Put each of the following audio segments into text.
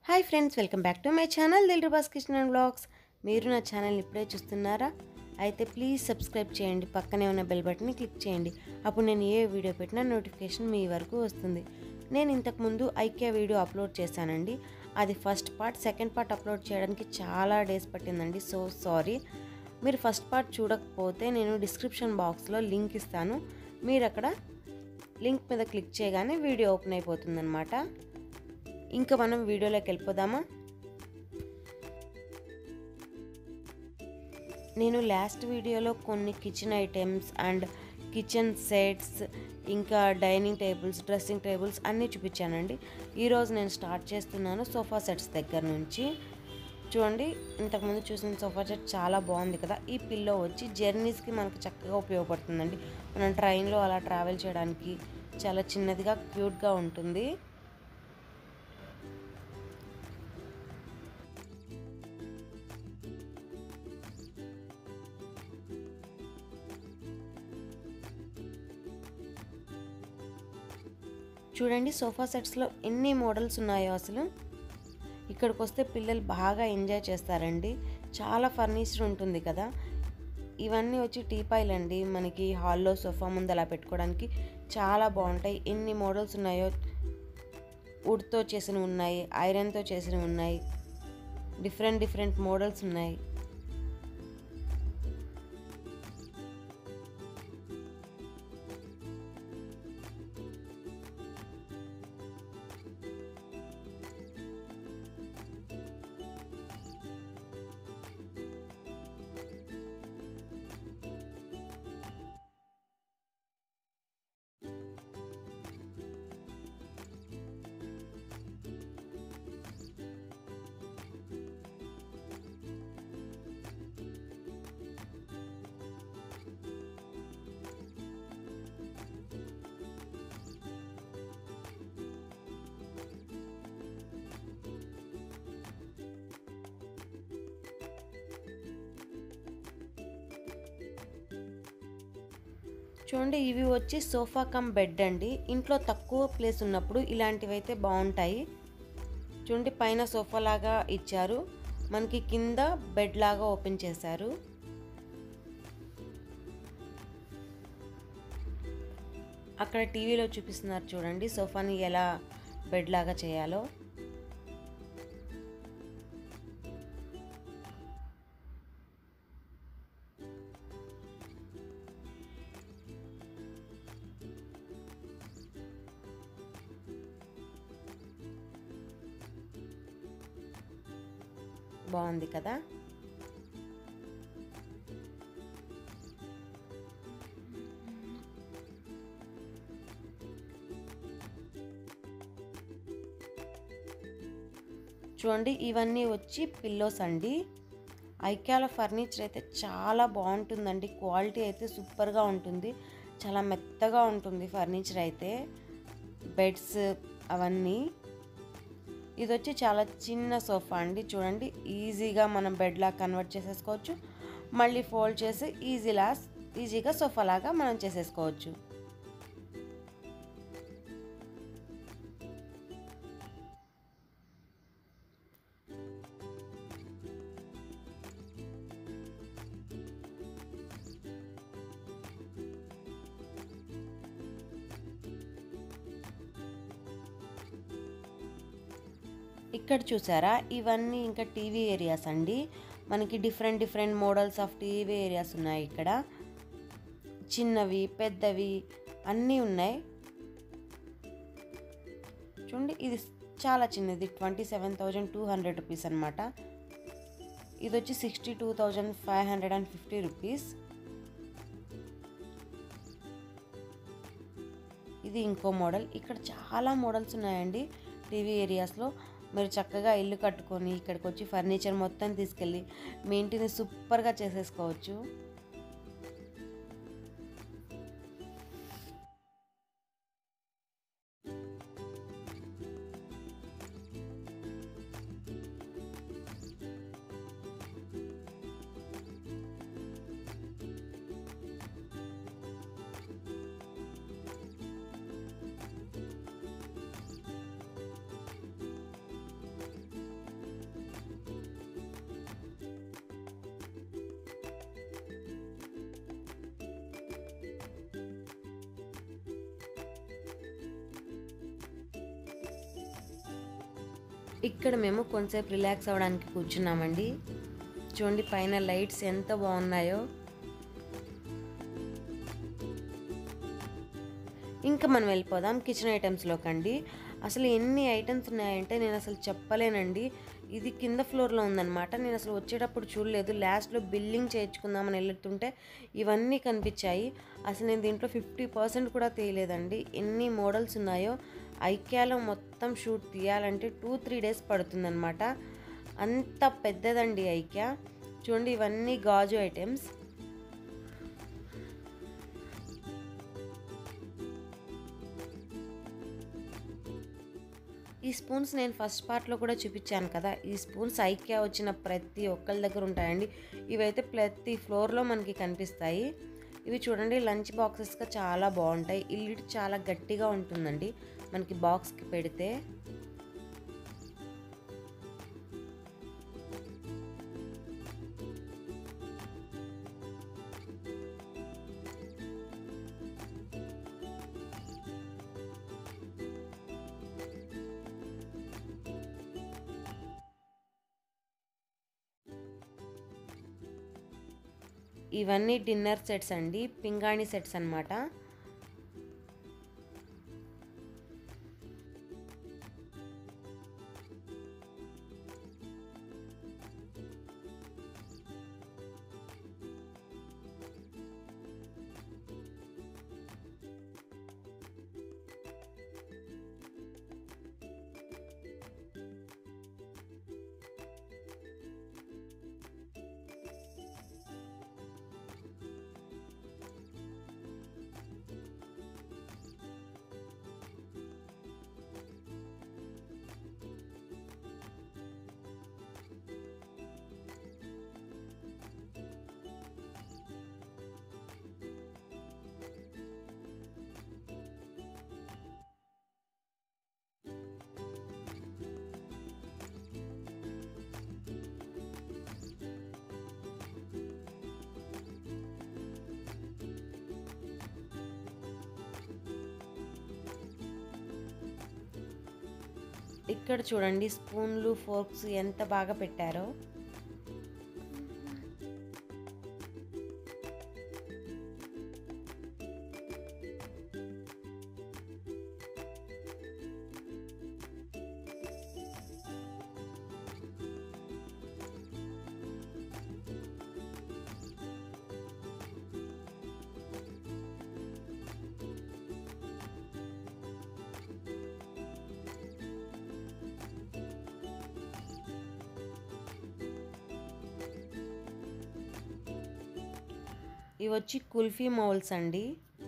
hi friends welcome back to my channel Dilruba's kitchen blogs మీరు నా channel ఇప్పుడే చూస్తున్నారా అయితే ప్లీజ్ సబ్స్క్రైబ్ చేయండి పక్కనే ఉన్న బెల్ బటన్ని క్లిక్ చేయండి అప్పుడు నేను ఏ వీడియో పెట్టినా నోటిఫికేషన్ మీ వరకు వస్తుంది నేను ఇంతకుముందు ఐక్యా వీడియో అప్లోడ్ చేశానండి అది first part second part upload చేయడానికి చాలా డేస్ పట్టిందండి సో సారీ మీరు ఫస్ట్ పార్ట్ చూడకపోతే నేను డిస్క్రిప్షన్ బాక్స్లో లింక్ ఇస్తాను మీరు అక్కడ లింక్ మీద క్లిక్ చేయగానే వీడియో ఓపెన్ అయిపోతుందన్నమాట ఇంకా మనం వీడియోలోకి వెళ్ళిపోదామా నేను లాస్ట్ వీడియోలో కొన్ని kitchen items and kitchen sets ఇంకా డైనింగ్ టేబుల్స్ డ్రెస్సింగ్ టేబుల్స్ అన్నీ చూపించానండి ఈరోజు నేను స్టార్ట్ చేస్తున్నాను సోఫా సెట్స్ దగ్గర నుంచి చూడండి ఇంతకుముందు చూసిన సోఫా సెట్ చాలా బాగుంది కదా ఈ పిల్లో వచ్చి జర్నీస్కి మనకు చక్కగా ఉపయోగపడుతుందండి మనం ట్రైన్లో అలా ట్రావెల్ చేయడానికి చాలా చిన్నదిగా క్యూట్గా ఉంటుంది చూడండి సోఫా సెట్స్లో ఎన్ని మోడల్స్ ఉన్నాయో అసలు ఇక్కడికి వస్తే పిల్లలు బాగా ఎంజాయ్ చేస్తారండి చాలా ఫర్నిచర్ ఉంటుంది కదా ఇవన్నీ వచ్చి టీపాయిలు అండి మనకి హాల్లో సోఫా ముందు అలా పెట్టుకోవడానికి చాలా బాగుంటాయి ఎన్ని మోడల్స్ ఉన్నాయో వుడ్తో చేసినవి ఉన్నాయి ఐరన్తో చేసినవి ఉన్నాయి డిఫరెంట్ డిఫరెంట్ మోడల్స్ ఉన్నాయి చూడండి ఇవి వచ్చి సోఫా కమ్ బెడ్ అండి ఇంట్లో తక్కువ ప్లేస్ ఉన్నప్పుడు ఇలాంటివి అయితే బాగుంటాయి చూడండి పైన సోఫా లాగా ఇచ్చారు మనకి కింద బెడ్ లాగా ఓపెన్ చేశారు అక్కడ టీవీలో చూపిస్తున్నారు చూడండి సోఫాని ఎలా బెడ్ లాగా చేయాలో బాగుంది కదా చూడండి ఇవన్నీ వచ్చి పిల్లోస్ అండి ఐక్యాల ఫర్నిచర్ అయితే చాలా బాగుంటుందండి క్వాలిటీ అయితే సూపర్గా ఉంటుంది చాలా మెత్తగా ఉంటుంది ఫర్నిచర్ అయితే బెడ్స్ అవన్నీ ఇది వచ్చి చాలా చిన్న సోఫా అండి చూడండి ఈజీగా మనం బెడ్లా కన్వర్ట్ చేసేసుకోవచ్చు మళ్ళీ ఫోల్డ్ చేసి ఈజీలా ఈజీగా సోఫా లాగా మనం చేసేసుకోవచ్చు ఇక్కడ చూసారా ఇవన్నీ ఇంకా టీవీ ఏరియాస్ అండి మనకి different different models of TV areas ఉన్నాయి ఇక్కడ చిన్నవి పెద్దవి అన్నీ ఉన్నాయి చూడండి ఇది చాలా చిన్నది twenty seven thousand two hundred rupees అనమాట ఇది వచ్చి sixty two thousand five hundred and fifty rupees ఇది ఇంకో మోడల్ ఇక్కడ చాలా మోడల్స్ ఉన్నాయండి టీవీ ఏరియాస్లో మీరు చక్కగా ఇల్లు కట్టుకొని ఇక్కడికి వచ్చి ఫర్నిచర్ మొత్తం తీసుకెళ్ళి మీ ఇంటిని సూపర్గా చేసేసుకోవచ్చు ఇక్కడ మేము కొంచెంసేపు రిలాక్స్ అవ్వడానికి కూర్చున్నామండి చూడండి పైన లైట్స్ ఎంత బాగున్నాయో ఇంకా మనం వెళ్ళిపోదాం కిచెన్ ఐటమ్స్లోకి అండి అసలు ఎన్ని ఐటమ్స్ ఉన్నాయంటే నేను అసలు చెప్పలేనండి ఇది కింద ఫ్లోర్లో ఉందన్నమాట నేను అసలు వచ్చేటప్పుడు చూడలేదు లాస్ట్లో బిల్లింగ్ చేయించుకుందామని వెళ్తుంటే ఇవన్నీ కనిపించాయి అసలు నేను దీంట్లో ఫిఫ్టీ పర్సెంట్ కూడా తీయలేదండి ఎన్ని మోడల్స్ ఉన్నాయో ఐక్యాలో మొత్తం షూట్ తీయాలంటే టూ త్రీ డేస్ పడుతుందన్నమాట అంత పెద్దదండి ఐక్యా చూడండి ఇవన్నీ గాజు ఐటమ్స్ ఈ స్పూన్స్ నేను ఫస్ట్ పార్ట్లో కూడా చూపించాను కదా ఈ స్పూన్స్ ఐక్యా వచ్చిన ప్రతి ఒక్కరి దగ్గర ఉంటాయండి ఇవైతే ప్రతి ఫ్లోర్లో మనకి కనిపిస్తాయి ఇవి చూడండి లంచ్ బాక్సెస్గా చాలా బాగుంటాయి ఈ లిడ్ చాలా గట్టిగా ఉంటుందండి మనకి బాక్స్కి పెడితే ఇవన్నీ డిన్నర్ సెట్స్ అండి పింగాణి సెట్స్ అన్నమాట ఇక్కడ చూడండి స్పూన్లు ఫోర్క్స్ ఎంత బాగా పెట్టారో ఇవి వచ్చి కుల్ఫీ మౌల్స్ అండి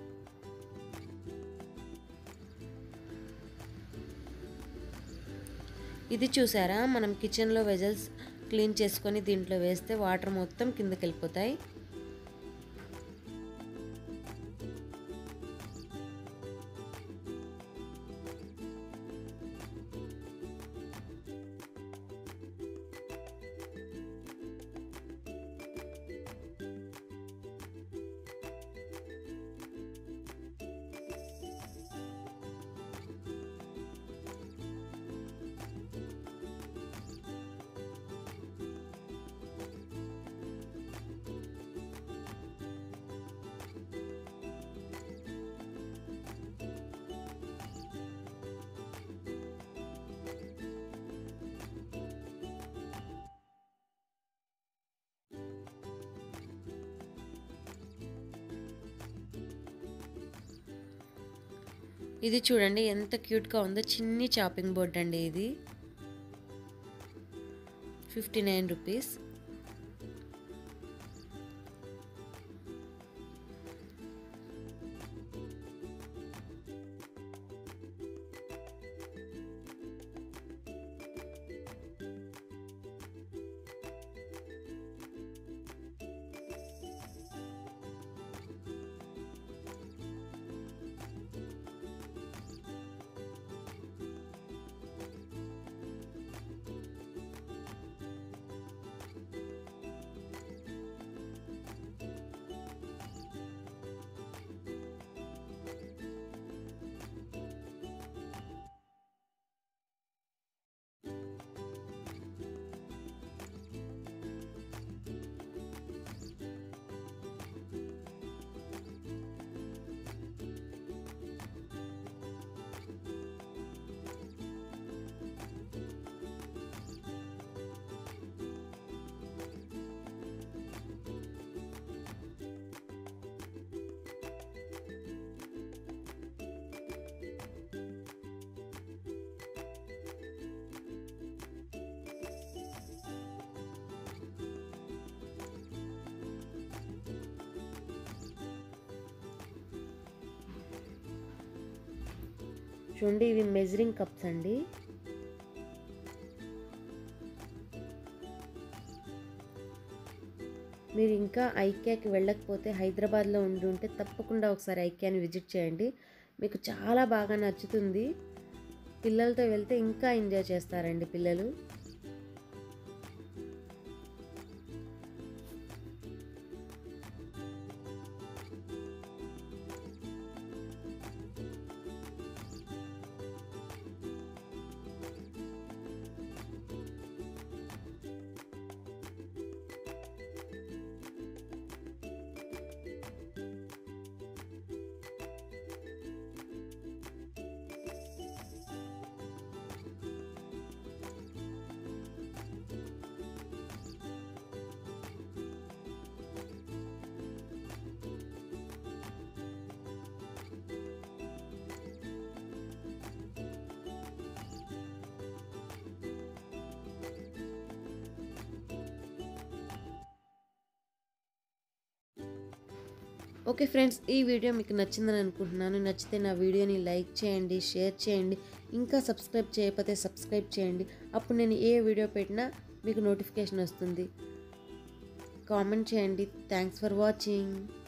ఇది చూసారా మనం కిచెన్లో వెజల్స్ క్లీన్ చేసుకొని దీంట్లో వేస్తే వాటర్ మొత్తం కిందకి వెళ్ళిపోతాయి ఇది చూడండి ఎంత క్యూట్గా ఉందో చిన్ని చాపింగ్ బోర్డ్ అండి ఇది ఫిఫ్టీ నైన్ రూపీస్ చూడండి ఇవి మెజరింగ్ కప్స్ అండి మీరు ఇంకా ఐక్యాకి వెళ్ళకపోతే హైదరాబాద్లో ఉండి ఉంటే తప్పకుండా ఒకసారి ఐక్యాని విజిట్ చేయండి మీకు చాలా బాగా నచ్చుతుంది పిల్లలతో వెళ్తే ఇంకా ఎంజాయ్ చేస్తారండి పిల్లలు ఓకే ఫ్రెండ్స్ ఈ వీడియో మీకు నచ్చిందని అనుకుంటున్నాను నచ్చితే నా వీడియోని లైక్ చేయండి షేర్ చేయండి ఇంకా సబ్స్క్రైబ్ చేయకపోతే సబ్స్క్రైబ్ చేయండి అప్పుడు నేను ఏ వీడియో పెట్టినా మీకు నోటిఫికేషన్ వస్తుంది కామెంట్ చేయండి థ్యాంక్స్ ఫర్ వాచింగ్